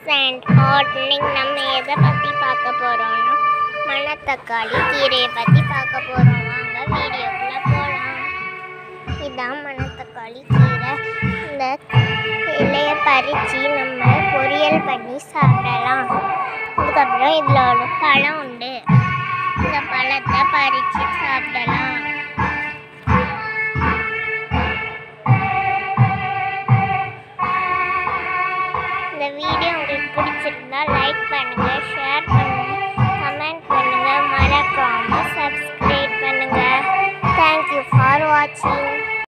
and hot இன்னைக்கு நம்ம எதை பற்றி பார்க்க போகிறோம்னா மணத்தக்காளி கீரையை பற்றி பார்க்க போகிறோம் வாங்க வீடியோக்குள்ளே போகலாம் இதான் மணத்தக்காளி கீரை இந்த இலையை பறித்து நம்ம பொரியல் பண்ணி சாப்பிடலாம் அதுக்கப்புறம் இதில் ஒரு பழம் உண்டு இந்த பழத்தை பறித்து சாப்பிடலாம் இந்த வீடியோ உங்களுக்கு பிடிச்சிருந்தா லைக் பண்ணுங்க ஷேர் பண்ணுங்க கமெண்ட் பண்ணுங்க மறக்காம சப்ஸ்கிரைப் பண்ணுங்க தேங்க்யூ ஃபார் வாட்சிங்